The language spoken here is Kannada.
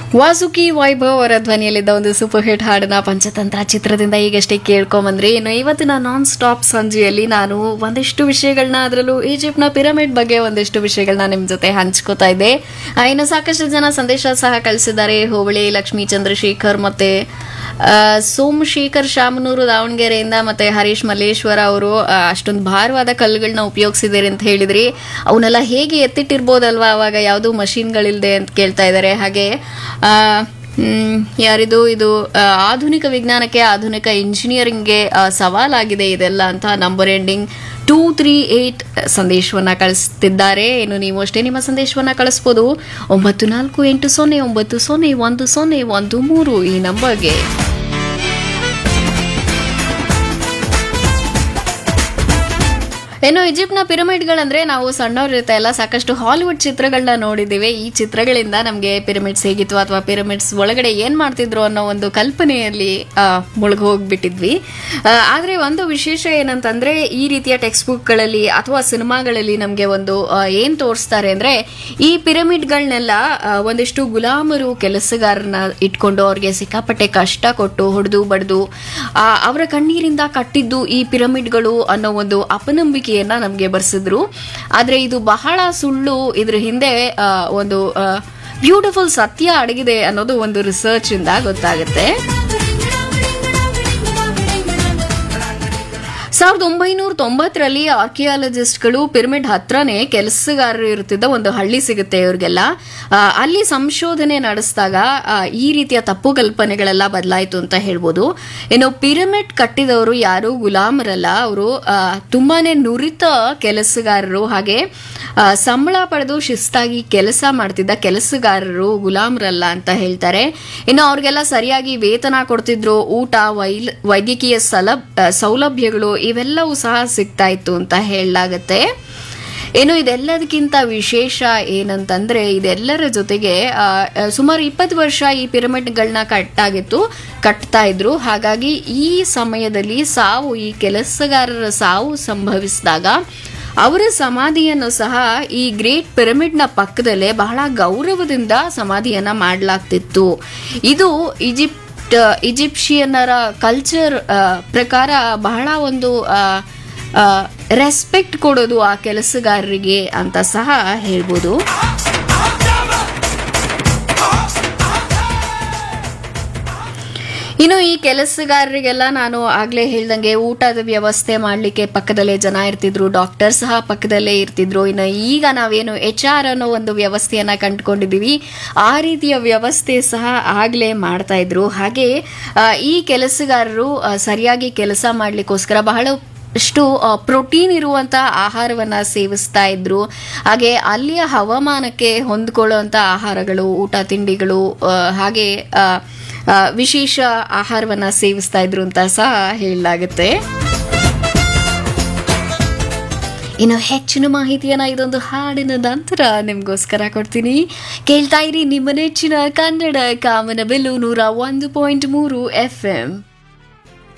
ವಾಸುಕಿ ವೈಭವ್ ಅವರ ಧ್ವನಿಯಲ್ಲಿದ್ದ ಒಂದು ಸೂಪರ್ ಹಿಟ್ ಹಾಡನ್ನ ಪಂಚತಂತ್ರ ಚಿತ್ರದಿಂದ ಈಗಷ್ಟೇ ಕೇಳ್ಕೊಂಬಂದ್ರಿ ಇನ್ನು ಇವತ್ತಿನ ನಾನ್ ಸ್ಟಾಪ್ ಸಂಜೆಯಲ್ಲಿ ನಾನು ಒಂದಿಷ್ಟು ವಿಷಯಗಳನ್ನ ಅದರಲ್ಲೂ ಈಜಿಪ್ಟ್ನ ಪಿರಮಿಡ್ ಬಗ್ಗೆ ಒಂದಿಷ್ಟು ವಿಷಯಗಳನ್ನ ನಿಮ್ಮ ಜೊತೆ ಹಂಚ್ಕೋತಾ ಇದ್ದೆ ಆ, ಇನ್ನು ಸಾಕಷ್ಟು ಜನ ಸಂದೇಶ ಸಹ ಕಳಿಸಿದ್ದಾರೆ ಹೋಬಳಿ ಲಕ್ಷ್ಮೀ ಚಂದ್ರಶೇಖರ್ ಮತ್ತೆ ಆ, ಸೋಮಶೇಖರ್ ಶಾಮನೂರು ದಾವಣಗೆರೆಯಿಂದ ಮತ್ತೆ ಹರೀಶ್ ಮಲ್ಲೇಶ್ವರ ಅವರು ಅಷ್ಟೊಂದು ಭಾರವಾದ ಕಲ್ಲುಗಳನ್ನ ಉಪಯೋಗಿಸಿದ್ದಾರೆ ಅಂತ ಹೇಳಿದ್ರಿ ಅವನ್ನೆಲ್ಲ ಹೇಗೆ ಎತ್ತಿಟ್ಟಿರ್ಬೋದಲ್ವಾ ಅವಾಗ ಯಾವುದು ಮಷಿನ್ಗಳಿಲ್ದೆ ಅಂತ ಕೇಳ್ತಾ ಇದ್ದಾರೆ ಹಾಗೆ ಆ, ಹ್ಮ್, ಯಾರಿದು ಇದು ಆ, ಆಧುನಿಕ ವಿಜ್ಞಾನಕ್ಕೆ ಆಧುನಿಕ ಇಂಜಿನಿಯರಿಂಗ್ಗೆ ಆ, ಸವಾಲಾಗಿದೆ ಇದೆಲ್ಲ ಅಂತ number ending two three eight ಸಂದೇಶವನ್ನ ಕಳಿಸ್ತಿದ್ದಾರೆ ಇನ್ನು ನೀವು ಅಷ್ಟೇ ನಿಮ್ಮ ಸಂದೇಶವನ್ನ ಕಳಿಸ್ಬೋದು ಒಂಬತ್ತು ನಾಲ್ಕು ಎಂಟು ಸೊನ್ನೆ ಒಂಬತ್ತು ಸೊನ್ನೆ ಒಂದು ಸೊನ್ನೆ ಒಂದು ಮೂರು ಈ ನಂಬರ್ಗೆ ಇನ್ನು ಈಜಿಪ್ಟ್ನ ಪಿರಮಿಡ್ಗಳಂದ್ರೆ ನಾವು ಸಣ್ಣವರಿರ್ತಾ ಎಲ್ಲ ಸಾಕಷ್ಟು ಹಾಲಿವುಡ್ ಚಿತ್ರಗಳನ್ನ ನೋಡಿದ್ದೀವಿ ಈ ಚಿತ್ರಗಳಿಂದ ನಮಗೆ ಪಿರಮಿಡ್ಸ್ ಹೇಗಿತ್ತು ಅಥವಾ ಪಿರಮಿಡ್ಸ್ ಒಳಗಡೆ ಏನ್ ಮಾಡ್ತಿದ್ರು ಅನ್ನೋ ಒಂದು ಕಲ್ಪನೆಯಲ್ಲಿ ಮುಳುಗಿ ಹೋಗ್ಬಿಟ್ಟಿದ್ವಿ ಆ, ಆದ್ರೆ ಒಂದು ವಿಶೇಷ ಏನಂತಂದ್ರೆ ಈ ರೀತಿಯ ಟೆಕ್ಸ್ಟ್ ಬುಕ್ಗಳಲ್ಲಿ ಅಥವಾ ಸಿನಿಮಾಗಳಲ್ಲಿ ನಮಗೆ ಒಂದು ಆ, ಏನ್ ತೋರಿಸ್ತಾರೆ ಅಂದ್ರೆ ಈ ಪಿರಮಿಡ್ಗಳನ್ನೆಲ್ಲ ಒಂದಿಷ್ಟು ಗುಲಾಮರು ಕೆಲಸಗಾರನ ಇಟ್ಕೊಂಡು ಅವ್ರಿಗೆ ಸಿಕ್ಕಾಪಟ್ಟೆ ಕಷ್ಟ ಕೊಟ್ಟು ಹೊಡೆದು ಬಡ್ದು ಆ, ಅವರ ಕಣ್ಣೀರಿಂದ ಕಟ್ಟಿದ್ದು ಈ ಪಿರಮಿಡ್ಗಳು ಅನ್ನೋ ಒಂದು ಅಪನಂಬಿಕೆಯನ್ನ ನಮಗೆ ಬರ್ಸಿದ್ರು ಆದ್ರೆ ಇದು ಬಹಳ ಸುಳ್ಳು ಇದ್ರ ಹಿಂದೆ ಆ, ಒಂದು ಬ್ಯೂಟಿಫುಲ್ ಸತ್ಯ ಅಡಗಿದೆ ಅನ್ನೋದು ಒಂದು ರಿಸರ್ಚ್ ಇಂದ ಗೊತ್ತಾಗುತ್ತೆ ಸಾವಿರದ ಒಂಬೈನೂರ ತೊಂಬತ್ತರಲ್ಲಿ ಆರ್ಕಿಯಾಲಜಿಸ್ಟ್ಗಳು ಪಿರಮಿಡ್ ಹತ್ರನೇ ಕೆಲಸಗಾರರು ಇರುತ್ತಿದ್ದ ಒಂದು ಹಳ್ಳಿ ಸಿಗುತ್ತೆ ಇವ್ರಿಗೆಲ್ಲ ಆ, ಅಲ್ಲಿ ಸಂಶೋಧನೆ ನಡೆಸಿದಾಗ ಆ, ಈ ರೀತಿಯ ತಪ್ಪು ಕಲ್ಪನೆಗಳೆಲ್ಲ ಬದಲಾಯಿತು ಅಂತ ಹೇಳ್ಬೋದು ಇನ್ನು ಪಿರಮಿಡ್ ಕಟ್ಟಿದವರು ಯಾರು ಗುಲಾಮರಲ್ಲ ಅವರು ತುಂಬಾನೇ ನುರಿತ ಕೆಲಸಗಾರರು ಹಾಗೆ ಆ, ಸಂಬಳ ಪಡೆದು ಶಿಸ್ತಾಗಿ ಕೆಲಸ ಮಾಡ್ತಿದ್ದ ಕೆಲಸಗಾರರು ಗುಲಾಮರಲ್ಲ ಅಂತ ಹೇಳ್ತಾರೆ ಇನ್ನು ಅವ್ರಿಗೆಲ್ಲ ಸರಿಯಾಗಿ ವೇತನ ಕೊಡ್ತಿದ್ರು ಊಟ ವೈಲ್ ವೈದ್ಯಕೀಯ ಸಲಭ್ ಆ, ಸೌಲಭ್ಯಗಳು ಇವೆಲ್ಲವೂ ಸಹ ಸಿಗ್ತಾ ಇತ್ತು ಅಂತ ಹೇಳಲಾಗತ್ತೆ ಇನ್ನು ಇದೆಲ್ಲದಕ್ಕಿಂತ ವಿಶೇಷ ಏನಂತಂದ್ರೆ ಇದೆಲ್ಲರ ಜೊತೆಗೆ ಆ, ಆ, ಸುಮಾರು ಇಪ್ಪತ್ತು ವರ್ಷ ಈ ಪಿರಮಿಡ್ಗಳನ್ನ ಕಟ್ಟಾಗಿತ್ತು ಕಟ್ತಾ ಇದ್ರು ಹಾಗಾಗಿ ಈ ಸಮಯದಲ್ಲಿ ಸಾವು ಈ ಕೆಲಸಗಾರರ ಸಾವು ಸಂಭವಿಸಿದಾಗ ಅವರ ಸಮಾಧಿಯನ್ನು ಸಹ ಈ ಗ್ರೇಟ್ ಪಿರಮಿಡ್ನ ಪಕ್ಕದಲ್ಲೇ ಬಹಳ ಗೌರವದಿಂದ ಸಮಾಧಿಯನ್ನ ಮಾಡಲಾಗ್ತಿತ್ತು ಇದು ಈಜಿಪ್ಟ್ ಈಜಿಪ್ಷಿಯನ್ನರ ಕಲ್ಚರ್ ಪ್ರಕಾರ ಬಹಳ ಒಂದು ರೆಸ್ಪೆಕ್ಟ್ ಕೊಡೋದು ಆ ಕೆಲಸಗಾರರಿಗೆ ಅಂತ ಸಹ ಹೇಳ್ಬೋದು ಇನ್ನು ಈ ಕೆಲಸಗಾರರಿಗೆಲ್ಲ ನಾನು ಆಗ್ಲೇ ಹೇಳ್ದಂಗೆ ಊಟದ ವ್ಯವಸ್ಥೆ ಮಾಡ್ಲಿಕ್ಕೆ ಪಕ್ಕದಲ್ಲೇ ಜನ ಇರ್ತಿದ್ರು ಡಾಕ್ಟರ್ ಸಹ ಪಕ್ಕದಲ್ಲೇ ಇರ್ತಿದ್ರು ಇನ್ನು ಈಗ ನಾವೇನು ಎಚ್ ಆರ್ ಅನ್ನೋ ಒಂದು ವ್ಯವಸ್ಥೆಯನ್ನ ಕಂಡುಕೊಂಡಿದೀವಿ ಆ ರೀತಿಯ ವ್ಯವಸ್ಥೆ ಸಹ ಆಗ್ಲೇ ಮಾಡ್ತಾ ಇದ್ರು ಹಾಗೆ ಆ, ಈ ಕೆಲಸಗಾರರು ಆ, ಸರಿಯಾಗಿ ಕೆಲಸ ಮಾಡ್ಲಿಕ್ಕೋಸ್ಕರ ಬಹಳ ಅಷ್ಟು ಪ್ರೋಟೀನ್ ಇರುವಂತ ಆಹಾರವನ್ನ ಸೇವಿಸ್ತಾ ಇದ್ರು ಹಾಗೆ ಅಲ್ಲಿಯ ಹವಾಮಾನಕ್ಕೆ ಹೊಂದ್ಕೊಳ್ಳುವಂತ ಆಹಾರಗಳು ಊಟ ತಿಂಡಿಗಳು ಆ, ಹಾಗೆ ಆ, ಆ, ವಿಶೇಷ ಆಹಾರವನ್ನ ಸೇವಿಸ್ತಾ ಇದ್ರು ಅಂತ ಸಹ ಹೇಳಲಾಗುತ್ತೆ ಇನ್ನು ಹೆಚ್ಚಿನ ಮಾಹಿತಿಯನ್ನ ಇದೊಂದು ಹಾಡಿನ ನಂತರ ನಿಮ್ಗೋಸ್ಕರ ಕೊಡ್ತೀನಿ ಕೇಳ್ತಾ ಇರಿ ನಿಮ್ಮ ನೆಚ್ಚಿನ ಕನ್ನಡ ಕಾಮನ ಬೆಲ್ಲು ನೂರ ಒಂದು ಪಾಯಿಂಟ್ ಮೂರು ಎಫ್ ಎಂ